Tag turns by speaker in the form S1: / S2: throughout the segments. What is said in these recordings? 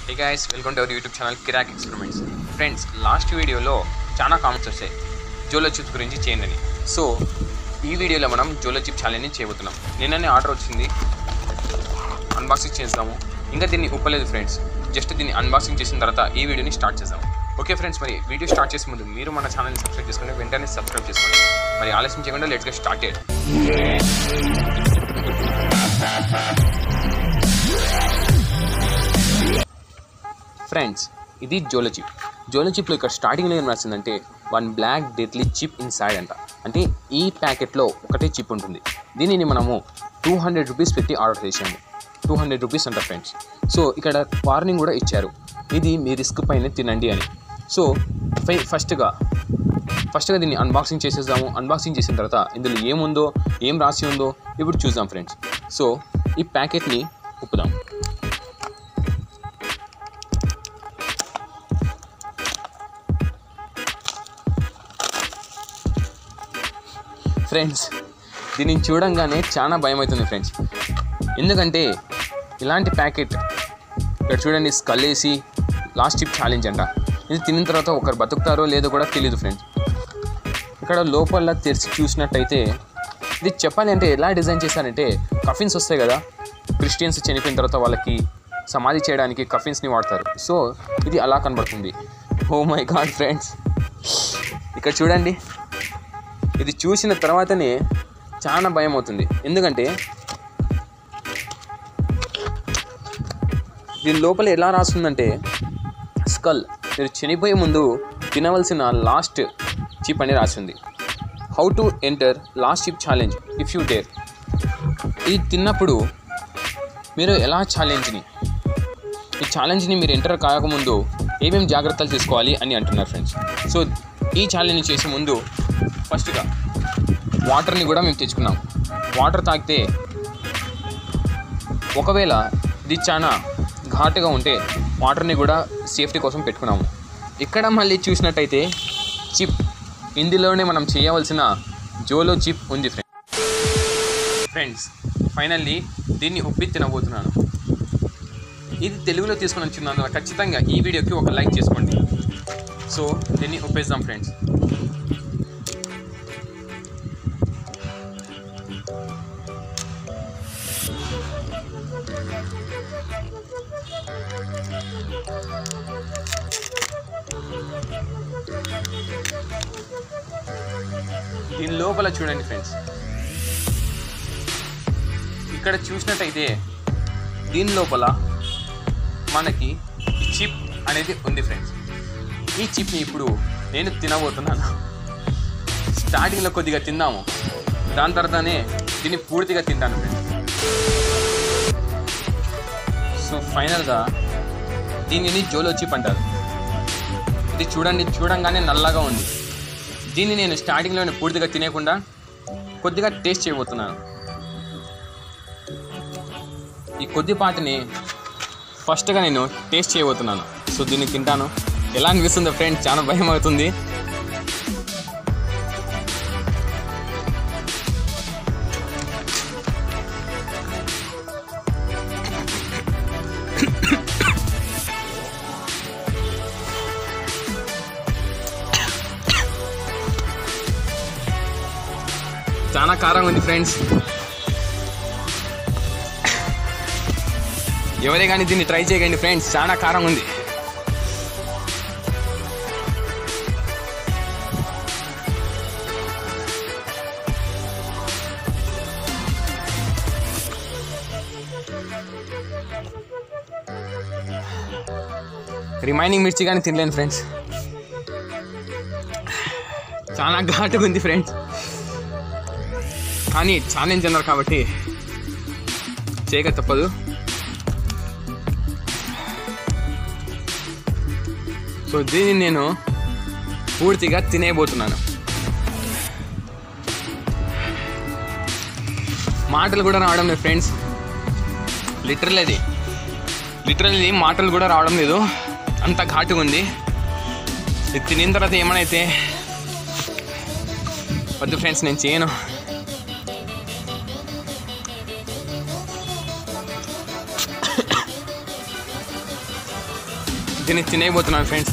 S1: Hey guys welcome to our YouTube channel కిరాక్ experiments friends last వీడియోలో చాలా comments వచ్చాయి జోలో చిప్స్ గురించి చేయండి అని సో ఈ వీడియోలో మనం జోలో చిప్ ఛాలెంజ్ని చేయబోతున్నాం నిన్ననే ఆర్డర్ వచ్చింది అన్బాక్సింగ్ చేద్దాము ఇంకా దీన్ని ఉప్పలేదు ఫ్రెండ్స్ జస్ట్ దీన్ని అన్బాక్సింగ్ చేసిన తర్వాత ఈ వీడియోని స్టార్ట్ చేద్దాం ఓకే ఫ్రెండ్స్ మరి వీడియో స్టార్ట్ చేసే ముందు మీరు మన ఛానల్ని సబ్స్క్రైబ్ చేసుకుని వెంటనే సబ్స్క్రైబ్ చేసుకోండి మరి ఆలస్యం చేయకుండా లెట్స్ గెట్ స్టార్టెడ్ ఫ్రెండ్స్ ఇది జోలో చిప్ జోలో చిప్లో ఇక్కడ స్టార్టింగ్లో ఏం రాసిందంటే one black deathly chip inside అంట అంటే ఈ ప్యాకెట్లో ఒకటే చిప్ ఉంటుంది దీనిని మనము టూ హండ్రెడ్ రూపీస్ పెట్టి ఆర్డర్ చేసాము టూ హండ్రెడ్ రూపీస్ అంట ఫ్రెండ్స్ సో ఇక్కడ వార్నింగ్ కూడా ఇచ్చారు ఇది మీ రిస్క్ పైన తినండి అని సో ఫై ఫస్ట్గా ఫస్ట్గా దీన్ని అన్బాక్సింగ్ చేసేద్దాము అన్బాక్సింగ్ చేసిన తర్వాత ఇందులో ఏముందో ఏం రాసి ఉందో ఇప్పుడు చూద్దాం ఫ్రెండ్స్ సో ఈ ప్యాకెట్ని ఉప్పుదాం ఫ్రెండ్స్ దీన్ని చూడంగానే చాలా భయం అవుతుంది ఫ్రెండ్స్ ఎందుకంటే ఇలాంటి ప్యాకెట్ ఇక్కడ చూడండి స్కల్ వేసి లాస్ట్ చిప్ ఛాలెంజ్ అంట ఇది తిన్న తర్వాత ఒకరు బతుకుతారో లేదో కూడా తెలియదు ఫ్రెండ్స్ ఇక్కడ లోపల తెరిచి చూసినట్టయితే ఇది చెప్పాలి అంటే ఎలా డిజైన్ చేశారంటే కఫిన్స్ వస్తాయి కదా క్రిస్టియన్స్ చనిపోయిన తర్వాత వాళ్ళకి సమాధి చేయడానికి కఫిన్స్ని వాడతారు సో ఇది అలా కనబడుతుంది ఓ మై గాడ్ ఫ్రెండ్స్ ఇక్కడ చూడండి ఇది చూసిన తర్వాతనే చాలా భయం అవుతుంది ఎందుకంటే దీని లోపల ఎలా రాస్తుందంటే స్కల్ మీరు చనిపోయే ముందు తినవలసిన లాస్ట్ చిప్ అని రాసింది how to enter last chip challenge if you dare ఇది తిన్నప్పుడు మీరు ఎలా ఛాలెంజ్ని ఈ ఛాలెంజ్ని మీరు ఎంటర్ కాకముందు ఏమేమి జాగ్రత్తలు తీసుకోవాలి అని అంటున్నారు ఫ్రెండ్స్ సో ఈ ఛాలెంజ్ చేసే ముందు ఫస్ట్గా వాటర్ని కూడా మేము తెచ్చుకున్నాం వాటర్ తాగితే ఒకవేళ ఇది చాలా ఘాటుగా ఉంటే వాటర్ని కూడా సేఫ్టీ కోసం పెట్టుకున్నాము ఇక్కడ మళ్ళీ చూసినట్టయితే చిప్ ఇందులోనే మనం చేయవలసిన జోలో చిప్ ఉంది ఫ్రెండ్ ఫ్రెండ్స్ ఫైనల్లీ దీన్ని ఉప్పి తినబోతున్నాను ఇది తెలుగులో తీసుకుని వచ్చినందున ఖచ్చితంగా ఈ వీడియోకి ఒక లైక్ చేసుకోండి సో దీన్ని ఉప్పేద్దాం ఫ్రెండ్స్ దీని లోపల చూడండి ఫ్రెండ్స్ ఇక్కడ చూసినట్టయితే దీని లోపల మనకి ఈ చిప్ అనేది ఉంది ఫ్రెండ్స్ ఈ చిప్ని ఇప్పుడు నేను తినబోతున్నాను స్టార్టింగ్లో కొద్దిగా తిందాము దాని తర్వాతనే దీన్ని పూర్తిగా తింటాను ఫ్రెండ్స్ సో ఫైనల్గా దీనిని జోలో చిప్ అంటారు ఇది చూడండి చూడంగానే నల్లగా ఉంది దీన్ని నేను స్టార్టింగ్లోనే పూర్తిగా తినేయకుండా కొద్దిగా టేస్ట్ చేయబోతున్నాను ఈ కొద్దిపాటిని ఫస్ట్గా నేను టేస్ట్ చేయబోతున్నాను సో దీన్ని తింటాను ఎలా అనిపిస్తుందో ఫ్రెండ్స్ చాలా భయం అవుతుంది చాలా కారంగా ఉంది ఫ్రెండ్స్ ఎవరే కానీ దీన్ని ట్రై చేయకండి ఫ్రెండ్స్ చాలా కారం ఉంది రిమైనింగ్ మిర్చి కానీ తినలేను ఫ్రెండ్స్ చాలా ఘాటుగా ఉంది ఫ్రెండ్స్ కానీ ఛాలెంజ్ అన్నారు కాబట్టి చేయక తప్పదు సో దీన్ని నేను పూర్తిగా తినేయబోతున్నాను మాటలు కూడా రావడం లేదు ఫ్రెండ్స్ లిటరల్ అది లిటరల్లీ మాటలు కూడా రావడం లేదు అంత ఘాటుగా ఉంది ఇది తినిన తర్వాత ఏమైనా వద్దు ఫ్రెండ్స్ నేను చేయను తిని తినేయబోతున్నాను friends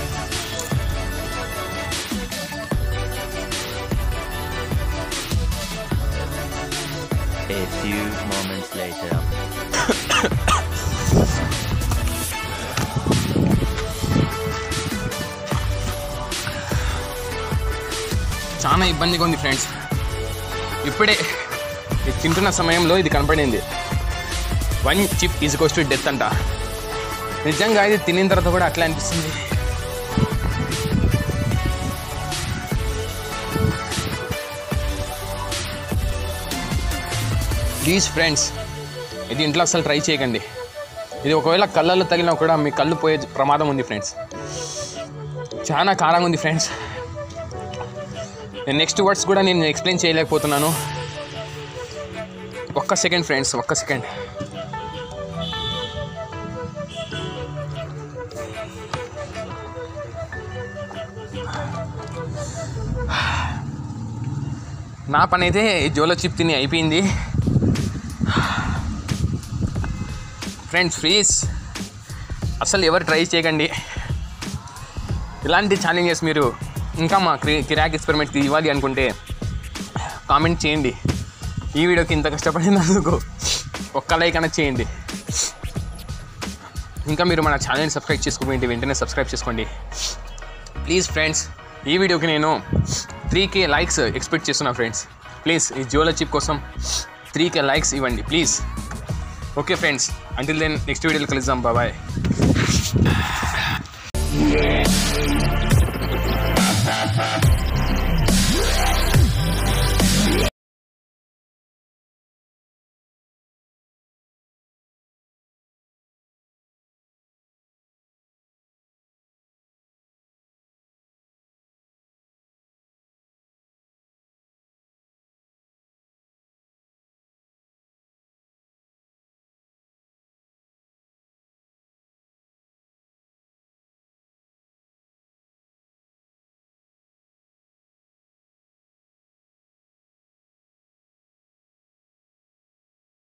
S2: A few moments later.
S1: చాలా ఇబ్బందిగా ఉంది ఫ్రెండ్స్ ఇప్పుడే ఇది తింటున్న సమయంలో ఇది కనపడింది one chip is goes to death అంట నిజంగా ఇది తినిన తర్వాత కూడా అట్లా అనిపిస్తుంది ప్లీజ్ ఫ్రెండ్స్ ఇది ఇంట్లో అసలు ట్రై చేయకండి ఇది ఒకవేళ కళ్ళల్లో తగిలినా కూడా మీ కళ్ళు పోయే ప్రమాదం ఉంది ఫ్రెండ్స్ చాలా కారంగా ఉంది ఫ్రెండ్స్ నేను నెక్స్ట్ వర్డ్స్ కూడా నేను ఎక్స్ప్లెయిన్ చేయలేకపోతున్నాను ఒక్క సెకండ్ ఫ్రెండ్స్ ఒక్క సెకండ్ నా పని అయితే జోలో చిప్ తిని అయిపోయింది ఫ్రెండ్స్ ప్లీజ్ అసలు ఎవరు ట్రై చేయకండి ఇలాంటి ఛాలెంజెస్ మీరు ఇంకా మా క్రి కిరాక్ ఎక్స్పెరిమెంట్కి ఇవ్వాలి అనుకుంటే కామెంట్ చేయండి ఈ వీడియోకి ఇంత కష్టపడినందుకు ఒక్క లైక్ అనేది చేయండి ఇంకా మీరు మన ఛానల్ని సబ్స్క్రైబ్ చేసుకోండి వెంటనే సబ్స్క్రైబ్ చేసుకోండి ప్లీజ్ ఫ్రెండ్స్ ఈ వీడియోకి నేను త్రీ కే లైక్స్ ఎక్స్పెక్ట్ చేస్తున్నా ఫ్రెండ్స్ ప్లీజ్ ఈ జియోలో చిప్ కోసం త్రీ కే లైక్స్ ఇవ్వండి please okay friends until then next వీడియోలో కలుద్దాం బాబాయ్
S2: Ha ha ha.